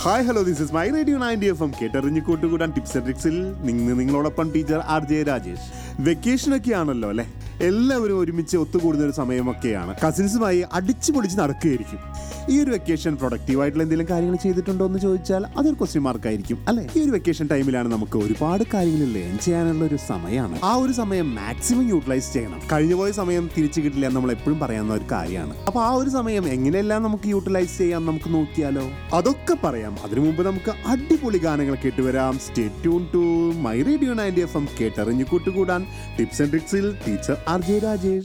hi hello this is my radio ninety F M കേട്ടറിഞ്ഞ് കൂട്ടുകൂടാൻ tips and ട്രിക്സിൽ നിങ്ങൾ നിങ്ങളോടൊപ്പം ടീച്ചർ ആർ ജെ രാജേഷ് വെക്കേഷനൊക്കെ ആണല്ലോ അല്ലേ എല്ലാവരും ഒരുമിച്ച് ഒത്തുകൂടുന്ന ഒരു സമയമൊക്കെയാണ് കസിൻസുമായി അടിച്ചു പൊളിച്ച് നടക്കുകയായിരിക്കും ഈ ഒരു വെക്കേഷൻ പ്രൊഡക്റ്റീവ് ആയിട്ടുള്ള എന്തെങ്കിലും കാര്യങ്ങൾ ചെയ്തിട്ടുണ്ടോ എന്ന് ചോദിച്ചാൽ അതൊരു ക്വസ്റ്റ്യൻ മാർക്ക് ആയിരിക്കും അല്ലേ ഈ ഒരു വെക്കേഷൻ ടൈമിലാണ് നമുക്ക് ഒരുപാട് കാര്യങ്ങൾ ലേൺ ചെയ്യാനുള്ള ഒരു സമയമാണ് ആ ഒരു സമയം മാക്സിമം യൂട്ടിലൈസ് ചെയ്യണം കഴിഞ്ഞു പോയ സമയം തിരിച്ചു കിട്ടില്ല എന്ന് നമ്മൾ എപ്പോഴും പറയുന്ന ഒരു കാര്യമാണ് അപ്പൊ ആ ഒരു സമയം എങ്ങനെയെല്ലാം നമുക്ക് യൂട്ടിലൈസ് ചെയ്യാം നമുക്ക് നോക്കിയാലോ അതൊക്കെ പറയാം അതിനു മുമ്പ് നമുക്ക് അടിപൊളി ഗാനങ്ങൾ കേട്ടുവരാം stay tune to my radio ninety F M കേട്ടറിഞ്ഞു കൂട്ടുകൂടാൻ ടിപ്സ് ആൻഡ് ട്രിക്സിൽ ടീച്ചർ ആർ ജെ രാജേഷ്